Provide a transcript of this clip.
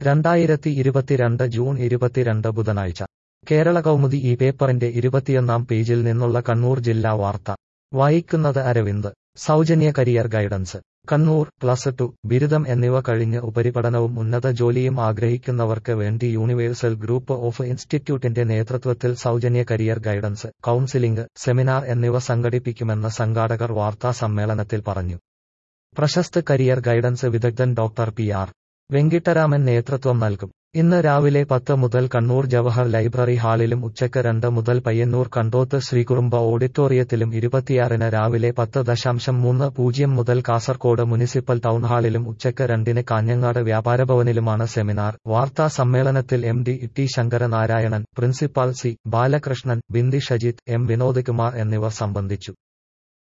രണ്ടായിരത്തി ഇരുപത്തിരണ്ട് ജൂൺ ഇരുപത്തിരണ്ട് ബുധനാഴ്ച കേരള കൗമുദി ഈ പേപ്പറിന്റെ ഇരുപത്തിയൊന്നാം പേജിൽ നിന്നുള്ള കണ്ണൂർ ജില്ലാ വാർത്ത വായിക്കുന്നത് അരവിന്ദ് സൗജന്യ career guidance Kannur plus two ബിരുദം എന്നിവ കഴിഞ്ഞ് ഉപരിപഠനവും ഉന്നത ജോലിയും ആഗ്രഹിക്കുന്നവർക്ക് വേണ്ടി യൂണിവേഴ്സൽ ഗ്രൂപ്പ് ഓഫ് ഇൻസ്റ്റിറ്റ്യൂട്ടിന്റെ നേതൃത്വത്തിൽ സൗജന്യ കരിയർ ഗൈഡൻസ് കൌൺസിലിംഗ് സെമിനാർ എന്നിവ സംഘടിപ്പിക്കുമെന്ന് സംഘാടകർ വാർത്താ സമ്മേളനത്തിൽ പറഞ്ഞു പ്രശസ്ത കരിയർ ഗൈഡൻസ് വിദഗ്ധൻ ഡോക്ടർ പി ആർ വെങ്കിട്ടരാമൻ നേതൃത്വം നൽകും ഇന്ന് രാവിലെ പത്ത് മുതൽ കണ്ണൂർ ജവഹർ ലൈബ്രറി ഹാളിലും ഉച്ചയ്ക്ക് രണ്ട് മുതൽ പയ്യന്നൂർ കണ്ടോത്ത് ശ്രീകുറുമ്പ ഓഡിറ്റോറിയത്തിലും ഇരുപത്തിയാറിന് രാവിലെ പത്ത് ദശാംശം മൂന്ന് പൂജ്യം മുതൽ കാസർകോട് മുനിസിപ്പൽ ടൗൺ ഹാളിലും ഉച്ചയ്ക്ക് രണ്ടിന് കാഞ്ഞങ്ങാട് വ്യാപാരഭവനിലുമാണ് സെമിനാർ വാർത്താ സമ്മേളനത്തിൽ M D T Sankaranarayanan principal C Balakrishnan Bindi Shajith M Vinodkumar എന്നിവർ സംബന്ധിച്ചു